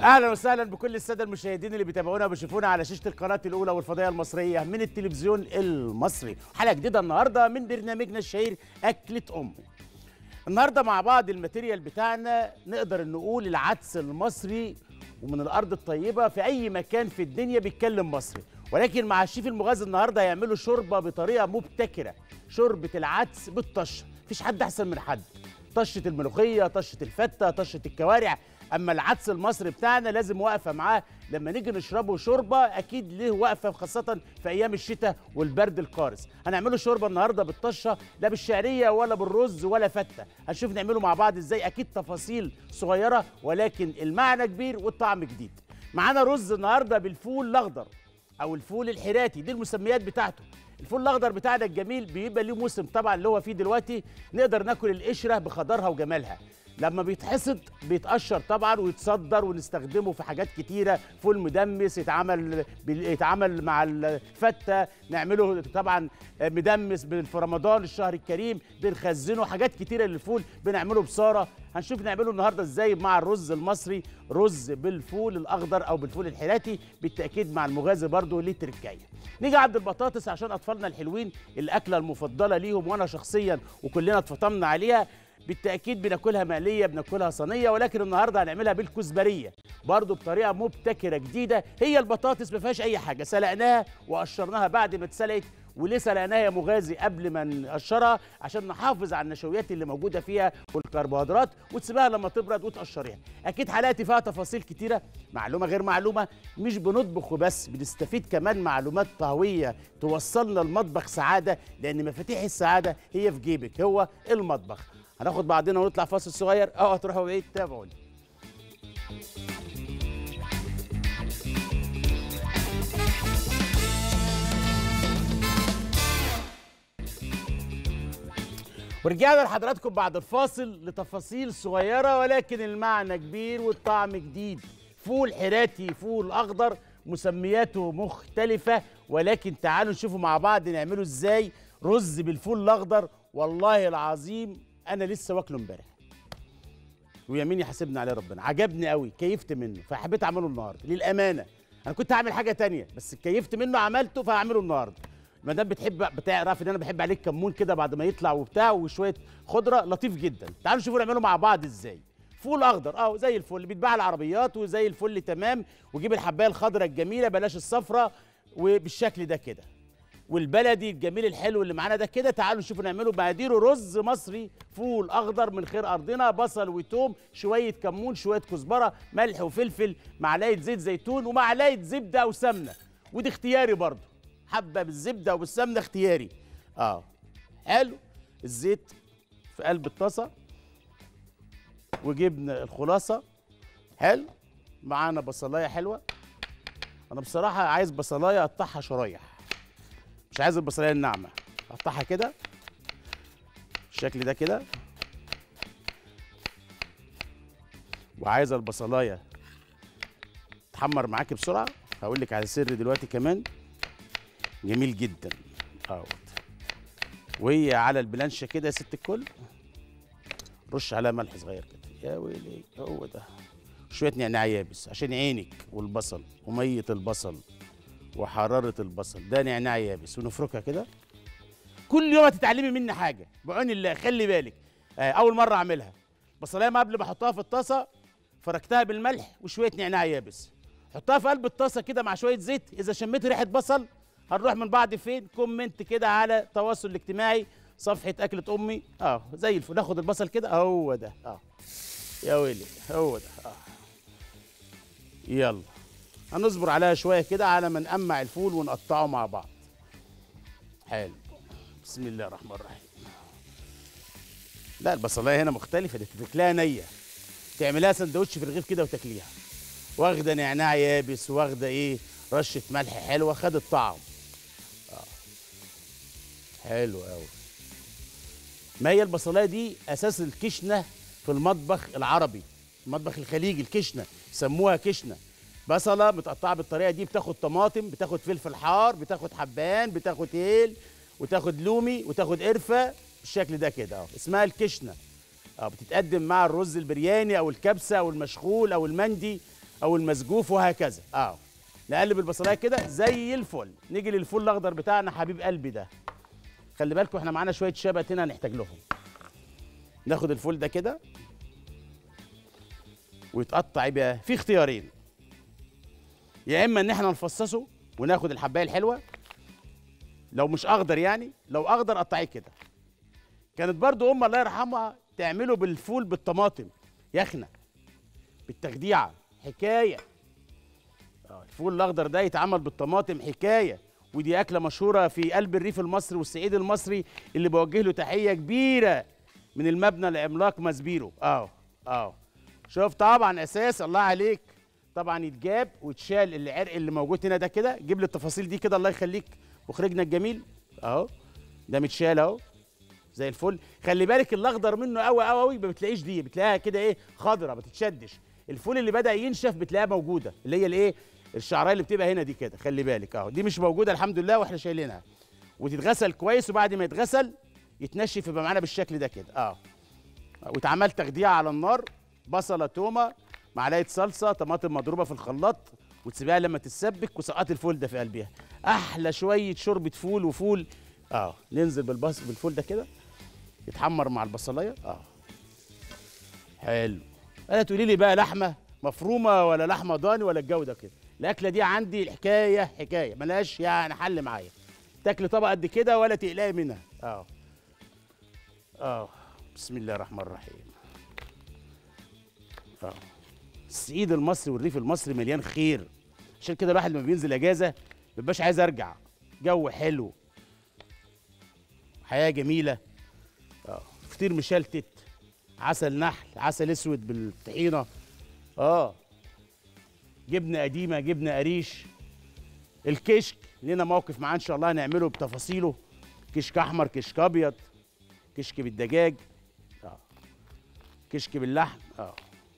اهلا وسهلا بكل الساده المشاهدين اللي بيتابعونا وبيشوفونا على شاشه القناه الاولى والفضائيه المصريه من التلفزيون المصري حلقه جديده النهارده من برنامجنا الشهير اكله امي النهارده مع بعض الماتيريال بتاعنا نقدر نقول العدس المصري ومن الارض الطيبه في اي مكان في الدنيا بيتكلم مصري ولكن مع الشيف المغازي النهارده هيعملوا شوربه بطريقه مبتكره شوربه العدس بالطشه مفيش حد احسن من حد طشه الملوخيه طشه الفته طشه الكوارع اما العدس المصري بتاعنا لازم واقفه معاه لما نيجي نشربه شوربه اكيد ليه وقفه خاصه في ايام الشتاء والبرد القارس هنعمله شوربه النهارده بالطشه لا بالشعريه ولا بالرز ولا فته هنشوف نعمله مع بعض ازاي اكيد تفاصيل صغيره ولكن المعنى كبير والطعم جديد معانا رز النهارده بالفول الاخضر او الفول الحراتي دي المسميات بتاعته الفول الاخضر بتاعنا الجميل بيبقى ليه موسم طبعا اللي هو فيه دلوقتي نقدر ناكل القشره بخضرها وجمالها لما بيتحصد بيتقشر طبعا ويتصدر ونستخدمه في حاجات كتيره فول مدمس يتعمل يتعمل مع الفته نعمله طبعا مدمس في رمضان الشهر الكريم بنخزنه حاجات كتيره للفول بنعمله بصاره هنشوف نعمله النهارده ازاي مع الرز المصري رز بالفول الاخضر او بالفول الحراتي بالتاكيد مع المغازي برضو ليه تركايه نيجي عند البطاطس عشان اطفالنا الحلوين الاكله المفضله ليهم وانا شخصيا وكلنا اتفطمنا عليها بالتاكيد بناكلها مقليه بناكلها صينيه ولكن النهارده هنعملها بالكزبريه برضو بطريقه مبتكره جديده هي البطاطس ما فيهاش اي حاجه سلقناها وقشرناها بعد ما اتسلقت وليه سلقناها يا مغازي قبل ما نقشرها عشان نحافظ على النشويات اللي موجوده فيها والكربوهيدرات وتسيبها لما تبرد وتقشريها اكيد حلقتي فيها تفاصيل كتيره معلومه غير معلومه مش بنطبخ وبس بنستفيد كمان معلومات طهويه توصلنا المطبخ سعاده لان مفاتيح السعاده هي في جيبك هو المطبخ هناخد بعضنا ونطلع فاصل صغير اوعوا تروحوا بعيد تابعوني ورجعنا لحضراتكم بعد الفاصل لتفاصيل صغيرة ولكن المعنى كبير والطعم جديد فول حراتي فول أخضر مسمياته مختلفة ولكن تعالوا نشوفوا مع بعض نعمله ازاي رز بالفول الأخضر والله العظيم أنا لسه واكله امبارح ويمين يحاسبني عليه ربنا عجبني قوي كيفت منه فحبيت أعمله النهاردة للأمانة أنا كنت هعمل حاجة تانية بس كيفت منه عملته فهعمله النهارده ما دام بتحب بتعرف ان انا بحب عليه كمون كده بعد ما يطلع وبتاع وشويه خضره لطيف جدا تعالوا نشوفوا نعمله مع بعض ازاي فول اخضر اه زي الفل اللي بيتباع العربيات وزي الفل تمام وجيب الحبايه الخضراء الجميله بلاش الصفراء وبالشكل ده كده والبلدي الجميل الحلو اللي معانا ده كده تعالوا نشوفوا نعمله مقاديره رز مصري فول اخضر من خير ارضنا بصل وتوم شويه كمون شويه كزبره ملح وفلفل معلقه زيت زيتون ومعلقه زبده او سمنه ودي اختياري برضه حبه بالزبده وبالسمنه اختياري اه حلو الزيت في قلب الطاسه وجبنا الخلاصه حلو معانا بصلايه حلوه انا بصراحه عايز بصلايه اقطعها شرايح مش عايز البصلايه الناعمه اقطعها كده بالشكل ده كده وعايز البصلايه تحمر معاكي بسرعه هقول لك على سر دلوقتي كمان جميل جدا اهوت وهي على البلانشه كده يا ست الكل رش عليها ملح صغير كده يا ويلي هو ده شويه نعناع يابس عشان عينك والبصل وميه البصل وحراره البصل ده نعناع يابس ونفركها كده كل يوم هتتعلمي مني حاجه بعون الله خلي بالك آه اول مره اعملها بصلايه ما قبل ما احطها في الطاسه فركتها بالملح وشويه نعناع يابس حطها في قلب الطاسه كده مع شويه زيت اذا شميت ريحه بصل هنروح من بعض فين كومنت كده على التواصل الاجتماعي صفحه اكله امي اه زي الفل ناخد البصل كده هو ده اه يا ويلي هو ده اه يلا هنصبر عليها شويه كده على ما نقمع الفول ونقطعه مع بعض حلو بسم الله الرحمن الرحيم لا البصلايه هنا مختلفه دي تاكلها نيه تعملها سندوتش في الرغيف كده وتاكليها واخده نعناع يابس واخده ايه رشه ملح حلوه خدت طعم حلو قوي ما هي البصلايه دي اساس الكشنه في المطبخ العربي المطبخ الخليجي الكشنه سموها كشنه بصله متقطعه بالطريقه دي بتاخد طماطم بتاخد فلفل حار بتاخد حبان بتاخد هيل وتاخد لومي وتاخد قرفه بالشكل ده كده اه اسمها الكشنه اه بتتقدم مع الرز البرياني او الكبسه او المشغول او المندي او المسجوف وهكذا اه نقلب البصلايه كده زي الفل نيجي للفول الاخضر بتاعنا حبيب قلبي ده خلي بالكم احنا معانا شويه شبت هنا هنحتاج لهم ناخد الفول ده كده ويتقطع يبقى في اختيارين يا اما ان احنا نفصصه وناخد الحبايه الحلوه لو مش اخضر يعني لو اخضر قطعيه كده كانت برضو ام الله يرحمها تعمله بالفول بالطماطم يخنه بالتخديعه حكايه آه، الفول الاخضر ده يتعمل بالطماطم حكايه ودي اكله مشهوره في قلب الريف المصري والصعيد المصري اللي بوجه له تحيه كبيره من المبنى العملاق مزبيرو اه اه شوف طبعا اساس الله عليك طبعا يتجاب ويتشال العرق اللي موجود هنا ده كده جيب لي التفاصيل دي كده الله يخليك مخرجنا الجميل اهو ده متشال اهو زي الفل خلي بالك الاخضر منه قوي قوي قوي ما بتلاقيش دي بتلاقيها كده ايه خضره ما تتشدش الفول اللي بدا ينشف بتلاقيها موجوده اللي هي الايه الشعرايه اللي بتبقى هنا دي كده خلي بالك اهو دي مش موجوده الحمد لله واحنا شايلينها وتتغسل كويس وبعد ما يتغسل يتنشف يبقى معانا بالشكل ده كده اه واتعمل تخديع على النار بصله تومه معلقه صلصه طماطم مضروبه في الخلاط وتسيبها لما تتسبك وسقط الفول ده في قلبها احلى شويه شوربه فول وفول اه ننزل بالبص بالفول ده كده يتحمر مع البصلايه اه حلو انا تقولي لي بقى لحمه مفرومه ولا لحمه ضاني ولا الجو ده كده الاكله دي عندي الحكايه حكايه ملهاش يعني حل معايا تاكلي طبق قد كده ولا تقلقي منها اه اه بسم الله الرحمن الرحيم اه الصعيد المصري والريف المصري مليان خير عشان كده الواحد لما بينزل اجازه ما بيبقاش عايز ارجع جو حلو حياه جميله اه فطير مشلتت عسل نحل عسل اسود بالطحينه اه جبنه قديمه جبنه قريش الكشك لنا موقف معاه ان شاء الله هنعمله بتفاصيله كشك احمر كشك ابيض كشك بالدجاج اه كشك باللحم اه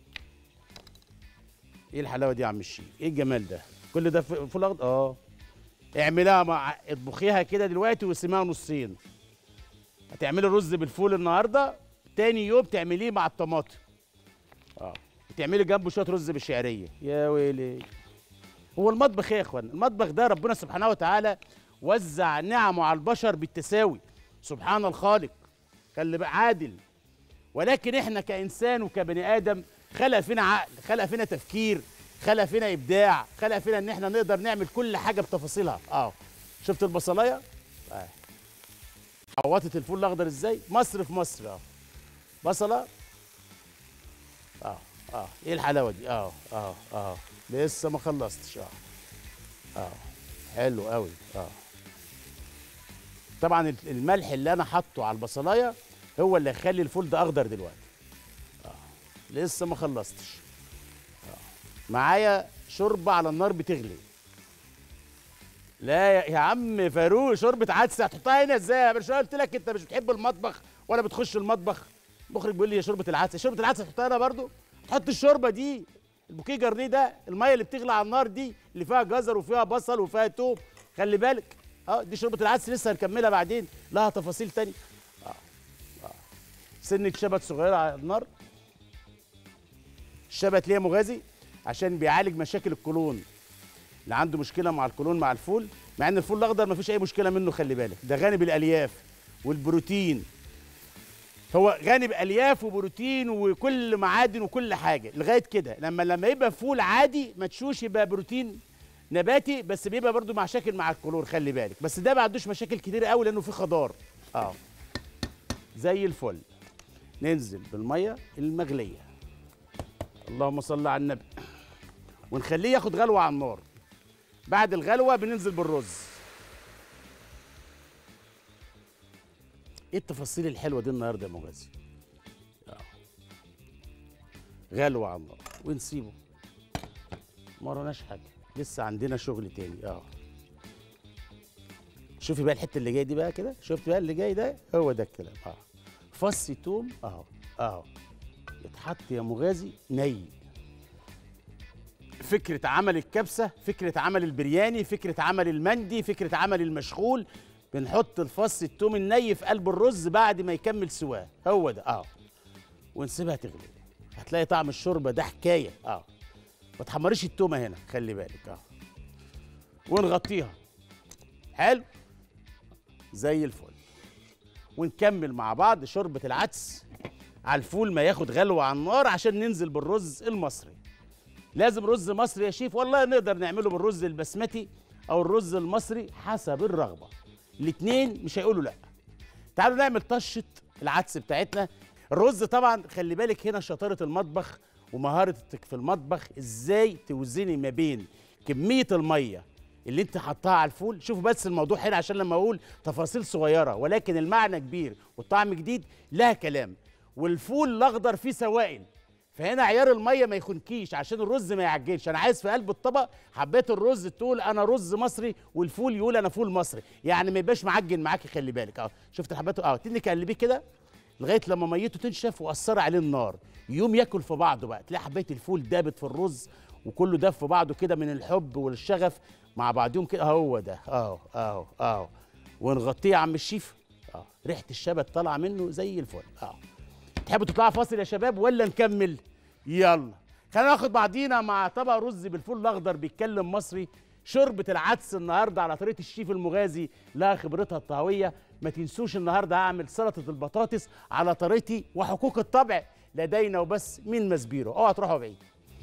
ايه الحلاوه دي يا عم الشيخ ايه الجمال ده كل ده ف- فول اخضر اه اعملها مع اطبخيها كده دلوقتي وقسميها نصين هتعملي رز بالفول النهارده تاني يوم تعمليه مع الطماطم اه وتعملي جنبه شويه رز بالشعريه يا ويلي هو المطبخ ايه يا اخوان المطبخ ده ربنا سبحانه وتعالى وزع نعمه على البشر بالتساوي سبحان الخالق خلي بقى عادل ولكن احنا كانسان وكبني ادم خلق فينا عقل خلق فينا تفكير خلق فينا ابداع خلق فينا ان احنا نقدر نعمل كل حاجه بتفاصيلها اه شفت البصلايه آه. عوضت الفول الاخضر ازاي مصر في مصر اه بصله اه اه ايه الحلاوه دي اه اه اه لسه ما خلصتش اه اه حلو قوي اه طبعا الملح اللي انا حاطه على البصلايه هو اللي هيخلي الفول ده اخضر دلوقتي اه لسه ما خلصتش آه. معايا شوربه على النار بتغلي لا يا, يا عم فاروق شوربه عدس هتحطها هنا ازاي يا مش قلت لك انت مش بتحب المطبخ ولا بتخش المطبخ المخرج بيقول لي يا شوربه العدس شوربه العدس هتحطها هنا برضو حط الشوربه دي البوكيه جرنيه ده الميه اللي بتغلي على النار دي اللي فيها جزر وفيها بصل وفيها توم خلي بالك اه دي شوربه العدس لسه هنكملها بعدين لها تفاصيل تانية اه اه سنه شبت صغيره على النار الشبت ليه مغازي عشان بيعالج مشاكل القولون اللي عنده مشكله مع القولون مع الفول مع ان الفول الاخضر ما فيش اي مشكله منه خلي بالك ده غني بالالياف والبروتين هو غني بالياف وبروتين وكل معادن وكل حاجه لغايه كده لما لما يبقى فول عادي مدشوش يبقى بروتين نباتي بس بيبقى برضو مع مشاكل مع الكلور خلي بالك بس ده ما عندوش مشاكل كتير قوي لانه فيه خضار اه زي الفل ننزل بالميه المغليه اللهم صل على النبي ونخليه ياخد غلوه على النار بعد الغلوه بننزل بالرز ايه التفاصيل الحلوه دي النهارده يا مغازي آه. غلوه على النار ونسيبه ما وراناش حاجه لسه عندنا شغل تاني اه شوفي بقى الحته اللي جايه دي بقى كده شفت بقى اللي جاي ده هو ده الكلام اه فص توم اهو اهو يتحط يا مغازي ني فكرة عمل الكبسة فكرة عمل البرياني فكرة عمل المندي فكرة عمل المشغول بنحط الفص التوم الني في قلب الرز بعد ما يكمل سواه هو ده اه ونسيبها تغلي هتلاقي طعم الشوربة ده حكاية اه ما تحمريش التومه هنا خلي بالك اه ونغطيها حلو زي الفل ونكمل مع بعض شوربه العدس على الفول ما ياخد غلوه على النار عشان ننزل بالرز المصري لازم رز مصري يا شيف والله نقدر نعمله بالرز البسمتي او الرز المصري حسب الرغبه الاتنين مش هيقولوا لا تعالوا نعمل طشه العدس بتاعتنا الرز طبعا خلي بالك هنا شطاره المطبخ ومهارتك في المطبخ ازاي توزني ما بين كميه الميه اللي انت حطها على الفول شوفوا بس الموضوع هنا عشان لما اقول تفاصيل صغيره ولكن المعنى كبير والطعم جديد لها كلام والفول الاخضر فيه سوائل فهنا عيار الميه ما يخنكيش عشان الرز ما يعجنش انا عايز في قلب الطبق حبيت الرز تقول انا رز مصري والفول يقول انا فول مصري يعني ما يبقاش معجن معاكي خلي بالك اه شفت الحبات اه تنك تقلبيه كده لغايه لما ميته تنشف واثر عليه النار يقوم ياكل في بعضه بقى تلاقي حبايه الفول دابت في الرز وكله داب في بعضه كده من الحب والشغف مع بعضهم كده هو ده اهو اهو اهو ونغطيه يا عم الشيف اه ريحه الشبت طالعه منه زي الفل اه تحبوا تطلعوا فاصل يا شباب ولا نكمل يلا خلينا ناخد بعضينا مع طبق رز بالفول الاخضر بيتكلم مصري شوربه العدس النهارده على طريقه الشيف المغازي لها خبرتها الطهويه ما تنسوش النهارده هعمل سلطه البطاطس على طريقتي وحقوق الطبع لدينا وبس من مسبيرو اوعى تروحوا بعيد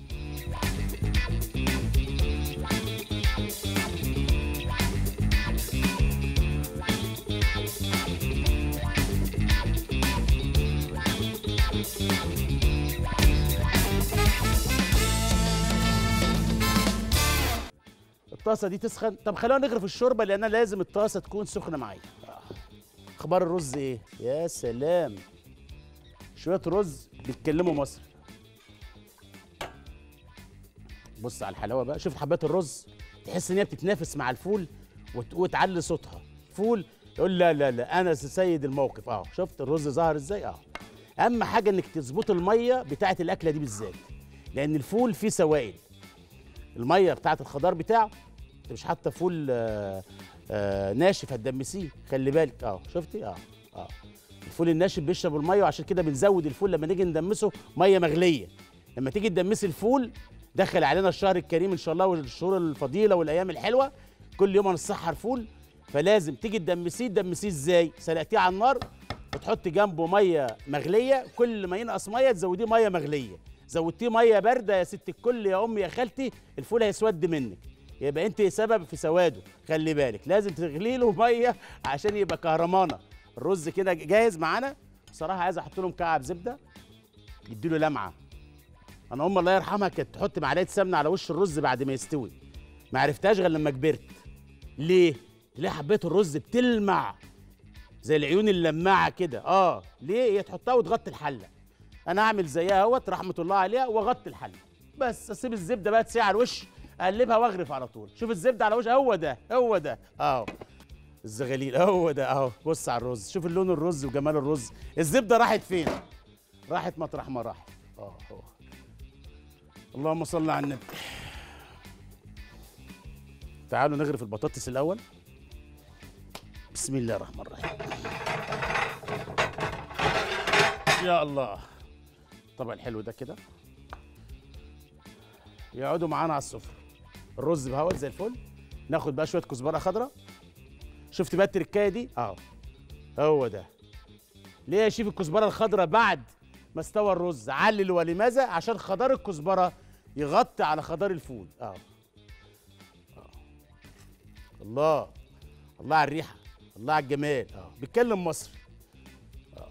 الطاسه دي تسخن طب خلينا نغرف الشوربه لان لازم الطاسه تكون سخنه معايا آه. اخبار الرز ايه يا سلام شويه رز بيتكلموا مصري بص على الحلاوه بقى شوف حبات الرز تحس ان هي بتتنافس مع الفول وت- وتعلي صوتها فول يقول لا لا لا انا سيد الموقف اه شفت الرز ظهر ازاي اه اهم حاجه انك تظبط الميه بتاعه الاكله دي بالذات لان الفول فيه سوائل الميه بتاعه الخضار بتاعه انت مش حاطه فول آه آه ناشف هتدمسيه خلي بالك اه شفتي اه اه الفول الناشف بيشرب الميه وعشان كده بنزود الفول لما نيجي ندمسه ميه مغليه لما تيجي تدمسي الفول دخل علينا الشهر الكريم ان شاء الله والشهور الفضيله والايام الحلوه كل يوم هنسحر فول فلازم تيجي تدمسيه تدمسيه ازاي سلقتيه على النار وتحطي جنبه ميه مغليه كل ما ينقص ميه تزوديه ميه مغليه زودتيه ميه بارده يا ست الكل يا امي يا خالتي الفول هيسود منك يبقى انت سبب في سواده خلي بالك لازم تغلي له ميه عشان يبقى كهرمانه الرز كده جاهز معانا بصراحه عايز احط له مكعب زبده يديله لمعه انا امي الله يرحمها كانت تحط معلقه سمنه على وش الرز بعد ما يستوي ما عرفتهاش غير لما كبرت ليه ليه حبيت الرز بتلمع زي العيون اللماعه كده اه ليه هي تحطها وتغطي الحله انا اعمل زيها اهوت رحمه الله عليها واغطي الحله بس اسيب الزبده بقى تسيح على الوش اقلبها واغرف على طول شوف الزبده على وش هو ده هو ده اهو الزغاليل هو ده اهو بص على الرز شوف اللون الرز وجمال الرز الزبده راحت فين راحت مطرح ما راحت اه هو اللهم صل على النبي تعالوا نغرف البطاطس الاول بسم الله الرحمن الرحيم يا الله الطبق الحلو ده كده يقعدوا معانا على السفره الرز بهوت زي الفل ناخد بقى شويه كزبره خضراء شفت بقى التركايه دي اهو هو ده ليه يا شيف الكزبره الخضراء بعد ما استوى الرز علل ولماذا عشان خضار الكزبره يغطي على خضار الفول اه آه. الله الله على الريحه الله على الجمال اه بيتكلم مصري اه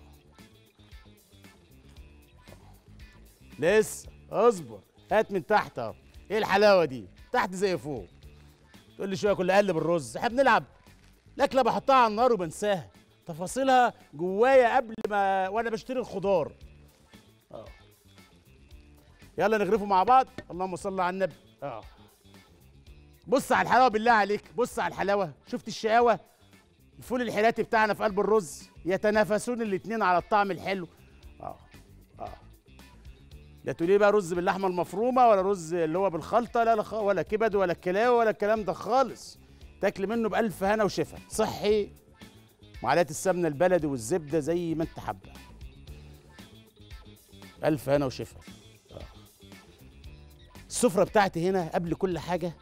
لسه اصبر هات من تحت اهو ايه الحلاوه دي تحت زي فوق تقول لي شويه كل اقلب الرز احنا بنلعب الاكله بحطها على النار وبنساها تفاصيلها جوايا قبل ما وانا بشتري الخضار اه يلا نغرفه مع بعض اللهم صل على النبي اه بص على الحلاوه بالله عليك بص على الحلاوه شفت الشقاوه الفول الحراتي بتاعنا في قلب الرز يتنافسون الاتنين على الطعم الحلو اه اه لا تقولي بقى رز باللحمه المفرومه ولا رز اللي هو بالخلطه لا لا خ- ولا كبد ولا كلاوه ولا الكلام ده خالص تاكل منه بألف هنا وشفا صحي معلقه السمنه البلدي والزبده زي ما انت حابه ألف هنا وشفا آه. السفرة بتاعتي هنا قبل كل حاجة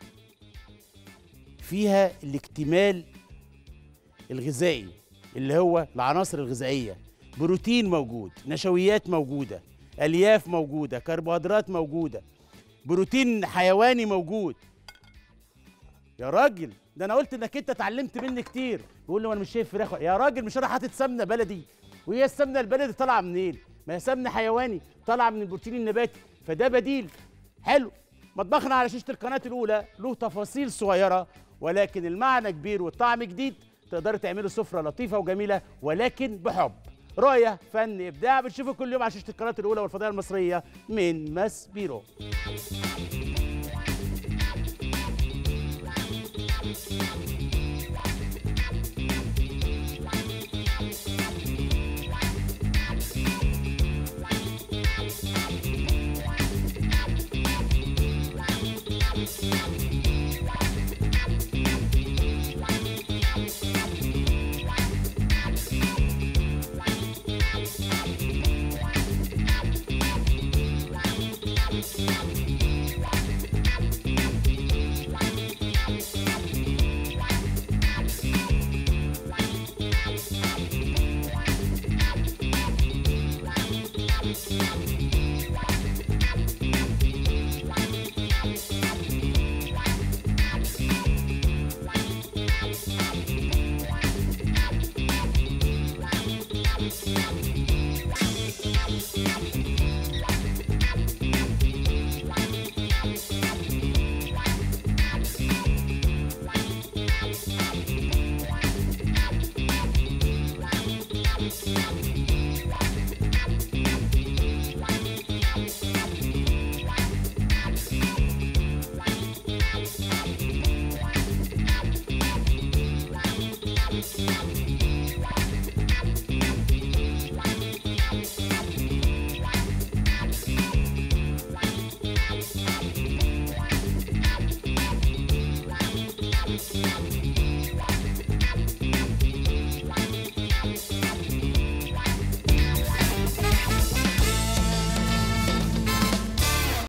فيها الاكتمال الغذائي اللي هو العناصر الغذائية بروتين موجود نشويات موجودة ألياف موجودة كربوهيدرات موجودة بروتين حيواني موجود يا راجل ده انا قلت انك انت اتعلمت مني كتير بيقول لي انا مش شايف فراخ يا راجل مش انا حاطط سمنه بلدي وهي السمنه البلدي طالعه منين ما هي سمنه حيواني طالعه من البروتين النباتي فده بديل حلو مطبخنا على شاشه القناه الاولى له تفاصيل صغيره ولكن المعنى كبير والطعم جديد تقدروا تعملوا سفره لطيفه وجميله ولكن بحب رؤيه فن ابداع بتشوفوا كل يوم على شاشه القناه الاولى والفضائيه المصريه من ماس بيرو